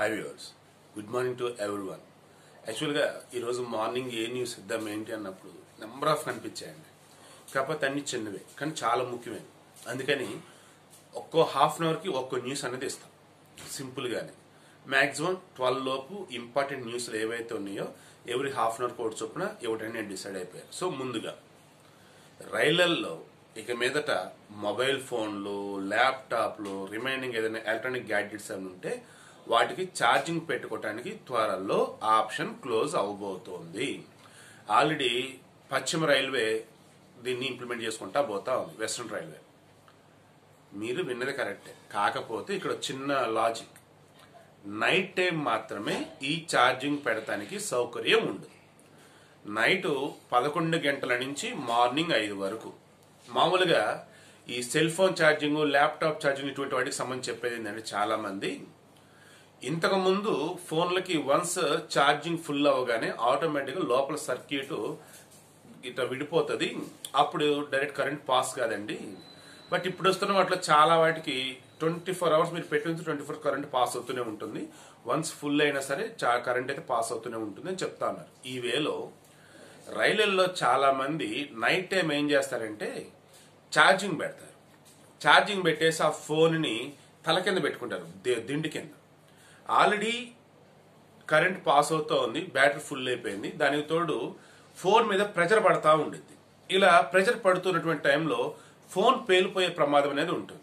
high viewers good morning to everyone యాక్చువల్గా ఈరోజు morning ఏ news ఇద్దాం ఏంటి అన్నప్పుడు నెంబర్ ఆఫ్ కనిపించాయండి కాకపోతే అన్ని చిన్నవే కానీ చాలా ముఖ్యమైనవి అందుకని ఒక్కో హాఫ్ అన్ అవర్కి ఒక్కో న్యూస్ అనేది ఇస్తాం సింపుల్గానే మ్యాక్సిమం ట్వెల్వ్ లోపు ఇంపార్టెంట్ న్యూస్లు ఏవైతే ఉన్నాయో ఎవ్రీ హాఫ్ అన్ అవర్ కోడ్ చొప్పున ఇవ్వడానికి నేను డిసైడ్ అయిపోయాను సో ముందుగా రైళ్లల్లో ఇక మీదట మొబైల్ ఫోన్లు ల్యాప్టాప్లు రిమైనింగ్ ఏదైనా ఎలక్ట్రానిక్ గ్యాడ్జెట్స్ అని ఉంటే వాటికి ఛార్జింగ్ పెట్టుకోవడానికి త్వరలో ఆప్షన్ క్లోజ్ అవబోతోంది ఆల్రెడీ పశ్చిమ రైల్వే దీన్ని ఇంప్లిమెంట్ చేసుకుంటా పోతా ఉంది వెస్ట్రన్ రైల్వే మీరు విన్నది కరెక్టే కాకపోతే ఇక్కడ చిన్న లాజిక్ నైట్ టైం మాత్రమే ఈ ఛార్జింగ్ పెడతానికి సౌకర్యం ఉండదు నైట్ పదకొండు గంటల నుంచి మార్నింగ్ ఐదు వరకు మామూలుగా ఈ cell phone charging laptop charging ఇటువంటి వాటికి సంబంధించి చెప్పేది ఏంటంటే చాలా మంది ఇంతకు ముందు ఫోన్లకి వన్స్ ఛార్జింగ్ ఫుల్ అవ్వగానే ఆటోమేటిక్గా లోపల సర్క్యూట్ ఇట్లా విడిపోతుంది అప్పుడు డైరెక్ట్ కరెంట్ పాస్ కాదండి బట్ ఇప్పుడు వస్తున్న వాటిలో చాలా వాటికి ట్వంటీ ఫోర్ అవర్స్ మీరు పెట్టి ట్వంటీ ఫోర్ కరెంట్ పాస్ అవుతూనే ఉంటుంది వన్స్ ఫుల్ అయినా సరే కరెంట్ అయితే పాస్ అవుతూనే ఉంటుంది అని చెప్తా ఉన్నారు ఈ వేలో రైళ్లలో చాలా మంది నైట్ టైం ఏం చేస్తారంటే ఛార్జింగ్ పెడతారు ఛార్జింగ్ పెట్టేసి ఆ ఫోన్ని తల కింద పెట్టుకుంటారు ది- దిండి కింద ఆల్రెడీ కరెంట్ పాస్ అవుతూ ఉంది బ్యాటరీ ఫుల్ అయిపోయింది దానికి తోడు ఫోన్ మీద ప్రెషర్ పడతా ఉండిద్ది ఇలా ప్రెషర్ పడుతున్నటువంటి టైంలో ఫోన్ పేలిపోయే ప్రమాదం అనేది ఉంటుంది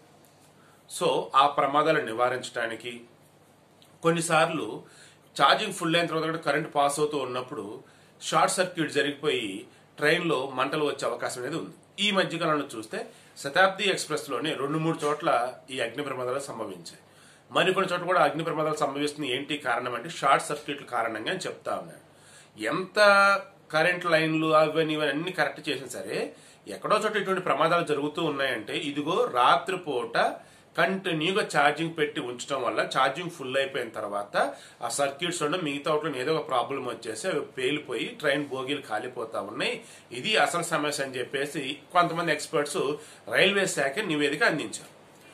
సో ఆ ప్రమాదాలను నివారించడానికి కొన్నిసార్లు ఛార్జింగ్ ఫుల్ అయిన తర్వాత కూడా కరెంట్ పాస్ అవుతూ ఉన్నప్పుడు షార్ట్ సర్క్యూట్ జరిగిపోయి ట్రైన్లో మంటలు వచ్చే అవకాశం అనేది ఉంది ఈ మధ్యకాలంలో చూస్తే శతాబ్ది ఎక్స్ప్రెస్లోనే రెండు మూడు చోట్ల ఈ అగ్ని ప్రమాదాలు సంభవించాయి మరికొన్ని చోట్ల కూడా అగ్ని ప్రమాదాలు సంభవిస్తుంది ఏంటి కారణం అంటే షార్ట్ సర్క్యూట్ల కారణంగా అని చెప్తా ఉన్నాడు ఎంత కరెంట్ లైన్లు అవన్నీ ఇవన్నీ అన్ని కరెక్ట్ చేసినా సరే ఎక్కడో చోట ఇటువంటి ప్రమాదాలు జరుగుతూ ఉన్నాయంటే ఇదిగో రాత్రిపూట కంటిన్యూగా ఛార్జింగ్ పెట్టి ఉంచడం వల్ల ఛార్జింగ్ ఫుల్ అయిపోయిన తర్వాత ఆ సర్క్యూట్స్ లో మిగతా వాటిలో ఏదో ఒక ప్రాబ్లం వచ్చేసి అవి పేలిపోయి ట్రైన్ బోగీలు కాలిపోతా ఉన్నాయి ఇది అసలు సమస్య అని చెప్పేసి కొంతమంది ఎక్స్పర్ట్స్ రైల్వే శాఖ నివేదిక అందించారు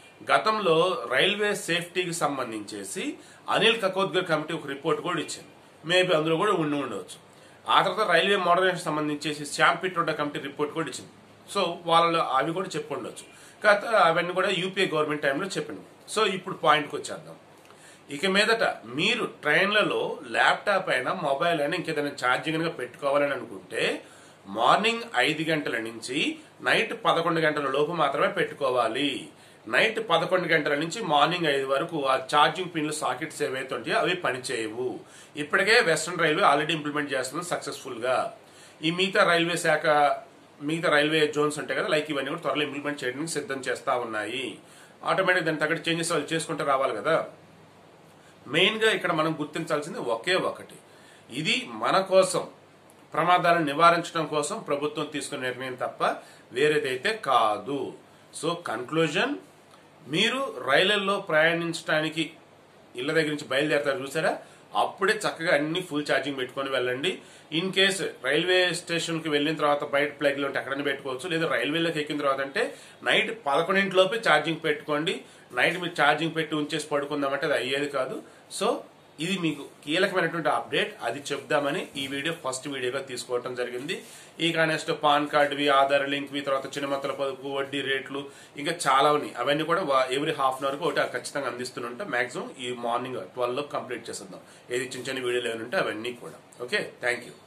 గతంలో రైల్వే సేఫ్టీకి సంబంధించేసి అనిల్ కకోద్గర్ కమిటీ ఒక రిపోర్ట్ కూడా ఇచ్చింది మేబీ అందులో కూడా ఉండి ఉండవచ్చు ఆ తర్వాత రైల్వే మోడరేషన్ సంబంధించేసి శ్యామ్ పిట్రోడా కమిటీ రిపోర్ట్ కూడా ఇచ్చింది సో వాళ్ళు అవి కూడా చెప్పి ఉండొచ్చు కాకపోతే అవన్నీ కూడా యూపీఏ గవర్నమెంట్ టైంలో చెప్పింది సో ఇప్పుడు పాయింట్కి వచ్చేద్దాం ఇక మీదట మీరు ట్రైన్లలో ల్యాప్టాప్ అయినా మొబైల్ అయినా ఇంకేదైనా ఛార్జింగ్ కనుక పెట్టుకోవాలని అనుకుంటే మార్నింగ్ ఐదు గంటల నుంచి నైట్ పదకొండు గంటల లోపు మాత్రమే పెట్టుకోవాలి నైట్ పదకొండు గంటల నుంచి మార్నింగ్ ఐదు వరకు ఆ ఛార్జింగ్ పిన్లు సాకెట్స్ ఏవైతే ఉంటాయో అవి పనిచేయవు ఇప్పటికే వెస్ట్రన్ రైల్వే ఆల్రెడీ ఇంప్లిమెంట్ చేస్తుంది సక్సెస్ఫుల్ గా ఈ మిగతా రైల్వే శాఖ మిగతా రైల్వే జోన్స్ ఉంటాయి కదా లైక్ ఇవన్నీ కూడా త్వరలో ఇంప్లిమెంట్ చేయడానికి సిద్ధం చేస్తా ఉన్నాయి ఆటోమేటిక్ దాని తగ్గట్టు చేంజెస్ వాళ్ళు చేసుకుంటూ రావాలి కదా మెయిన్ గా ఇక్కడ మనం గుర్తించాల్సింది ఒకే ఒకటి ఇది మన కోసం ప్రమాదాలను నివారించడం కోసం ప్రభుత్వం తీసుకున్న నిర్ణయం తప్ప వేరేదైతే కాదు సో కన్క్లూజన్ మీరు రైళ్లలో ప్రయాణించడానికి ఇళ్ల దగ్గర నుంచి బయలుదేరతారు చూసారా అప్పుడే చక్కగా అన్ని ఫుల్ ఛార్జింగ్ పెట్టుకొని వెళ్ళండి ఇన్ కేస్ రైల్వే స్టేషన్ కి వెళ్ళిన తర్వాత బయట ప్లగ్ లో ఉంటే ఎక్కడైనా పెట్టుకోవచ్చు లేదా రైల్వేలోకి ఎక్కిన తర్వాత అంటే నైట్ పదకొండింటిలోపే ఛార్జింగ్ పెట్టుకోండి నైట్ మీరు ఛార్జింగ్ పెట్టి ఉంచేసి పడుకుందామంటే అది అయ్యేది కాదు సో ఇది మీకు కీలకమైనటువంటి అప్డేట్ అది చెప్దామని ఈ వీడియో ఫస్ట్ వీడియోగా తీసుకోవడం జరిగింది ఇక నెక్స్ట్ పాన్ కార్డువి ఆధార్ లింక్వి తర్వాత చిన్నమత్తల పొదుపు వడ్డీ రేట్లు ఇంకా చాలా ఉన్నాయి అవన్నీ కూడా ఎవ్రీ హాఫ్ అన్ అవర్ ఒకటి ఖచ్చితంగా అందిస్తుంటే మాక్సిమం ఈ మార్నింగ్ ట్వెల్వ్ లో కంప్లీట్ చేసేద్దాం ఏది చిన్న చిన్న వీడియోలు ఏమైనా ఉంటే అవన్నీ కూడా ఓకే థ్యాంక్ యూ